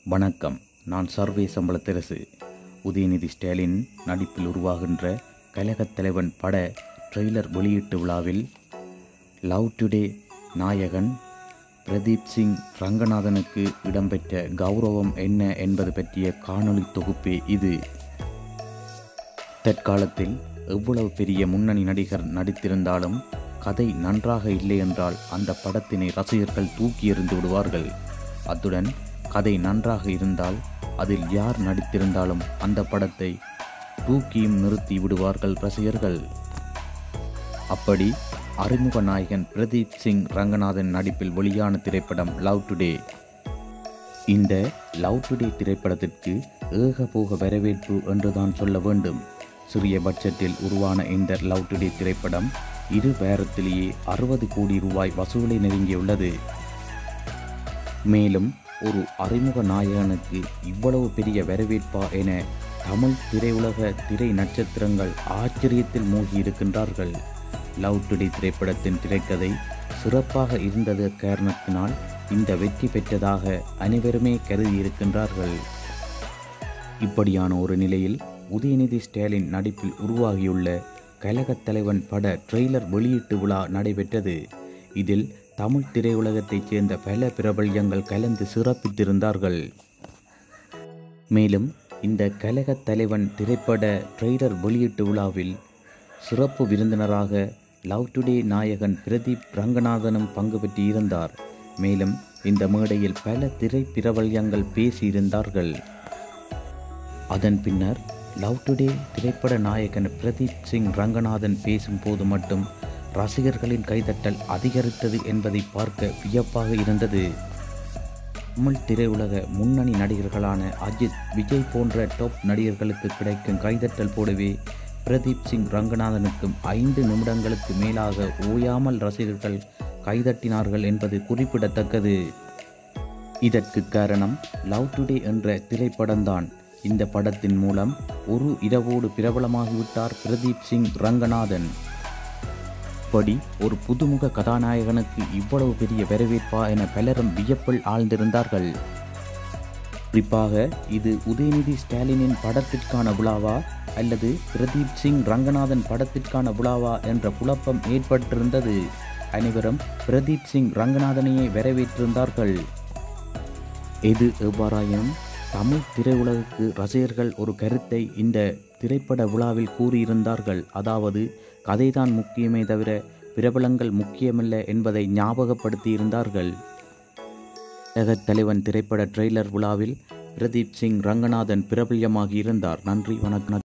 வணக்கம் நான் சர்வே சம்பளத்தரசு உதயநிதி ஸ்டாலின் நடிப்பில் உருவாகின்ற கழகத் தலைவன் பட ட்ரெய்லர் வெளியீட்டு விழாவில் லவ் டுடே நாயகன் பிரதீப் சிங் ரங்கநாதனுக்கு இடம்பெற்ற கௌரவம் என்ன என்பது பற்றிய காணொளி தொகுப்பே இது தற்காலத்தில் எவ்வளவு பெரிய முன்னணி நடிகர் நடித்திருந்தாலும் கதை நன்றாக இல்லை என்றால் அந்த படத்தினை ரசிகர்கள் தூக்கி எறிந்து விடுவார்கள் அத்துடன் கதை நன்றாக இருந்தால் அதில் யார் நடித்திருந்தாலும் அந்த படத்தை தூக்கியும் நிறுத்தி விடுவார்கள் ரசிகர்கள் அப்படி அறிமுக நாயகன் பிரதீப் சிங் ரங்கநாதன் நடிப்பில் வெளியான திரைப்படம் லவ் டுடே இந்த லவ் டுடே திரைப்படத்திற்கு ஏகபோக வரவேற்பு என்றுதான் சொல்ல வேண்டும் சிறிய பட்ஜெட்டில் உருவான இந்த லவ் டுடே திரைப்படம் இரு வாரத்திலேயே அறுபது கோடி ரூபாய் வசூலை நெருங்கியுள்ளது மேலும் ஒரு அறிமுக நாயகனுக்கு இவ்வளவு பெரிய வரவேற்பா என தமிழ் திரையுலக திரை நட்சத்திரங்கள் ஆச்சரியத்தில் மூழ்கி இருக்கின்றார்கள் லவ் டுடே திரைப்படத்தின் திரைக்கதை சிறப்பாக இருந்தது காரணத்தினால் இந்த வெற்றி பெற்றதாக அனைவருமே கருதி இருக்கின்றார்கள் இப்படியான ஒரு நிலையில் உதயநிதி ஸ்டாலின் நடிப்பில் உருவாகியுள்ள கழகத் தலைவன் பட ட்ரெய்லர் வெளியீட்டு விழா நடைபெற்றது இதில் தமிழ் திரையுலகத்தைச் சேர்ந்த பல பிரபல்யங்கள் கலந்து சிறப்பித்திருந்தார்கள் மேலும் இந்த கழகத் தலைவன் திரைப்பட ட்ரெய்லர் வெளியீட்டு விழாவில் சிறப்பு விருந்தினராக லவ் டுடே நாயகன் பிரதீப் ரங்கநாதனும் பங்கு பெற்றிருந்தார் மேலும் இந்த மேடையில் பல திரை பிரபல்யங்கள் பேசியிருந்தார்கள் அதன் பின்னர் லவ் டுடே திரைப்பட நாயகன் பிரதீப் சிங் ரங்கநாதன் பேசும்போது மட்டும் ரசிகர்களின் கைதட்டல் அதிகரித்தது என்பதை பார்க்க வியப்பாக இருந்தது தமிழ் திரையுலக முன்னணி நடிகர்களான அஜித் விஜய் போன்ற டாப் நடிகர்களுக்கு கிடைக்கும் கைதட்டல் போலவே பிரதீப் சிங் ரங்கநாதனுக்கும் ஐந்து நிமிடங்களுக்கு மேலாக ஓயாமல் ரசிகர்கள் கைதட்டினார்கள் என்பது குறிப்பிடத்தக்கது இதற்கு காரணம் லவ் டுடே என்ற திரைப்படம்தான் இந்த படத்தின் மூலம் ஒரு இரவோடு பிரபலமாகிவிட்டார் பிரதீப் சிங் ரங்கநாதன் இப்படி ஒரு புதுமுக கதாநாயகனுக்கு இவ்வளவு பெரிய வரவேற்பா என பலரும் வியப்பில் ஆழ்ந்திருந்தார்கள் குறிப்பாக இது உதயநிதி ஸ்டாலினின் படத்திற்கான விழாவா அல்லது பிரதீப் சிங் ரங்கநாதன் படத்திற்கான விழாவா என்ற குழப்பம் ஏற்பட்டிருந்தது அனைவரும் பிரதீப் சிங் ரங்கநாதனையே வரவேற்றிருந்தார்கள் எது எவ்வாறாயினும் தமிழ் திரையுலகுக்கு ரசிகர்கள் ஒரு கருத்தை இந்த திரைப்பட விழாவில் கூறியிருந்தார்கள் அதாவது கதைதான் முக்கியமே தவிர பிரபலங்கள் முக்கியமல்ல என்பதை ஞாபகப்படுத்தியிருந்தார்கள் உலகத் தலைவன் திரைப்பட ட்ரெய்லர் விழாவில் பிரதீப் சிங் ரங்கநாதன் பிரபல்யமாகி இருந்தார் நன்றி வணக்கம்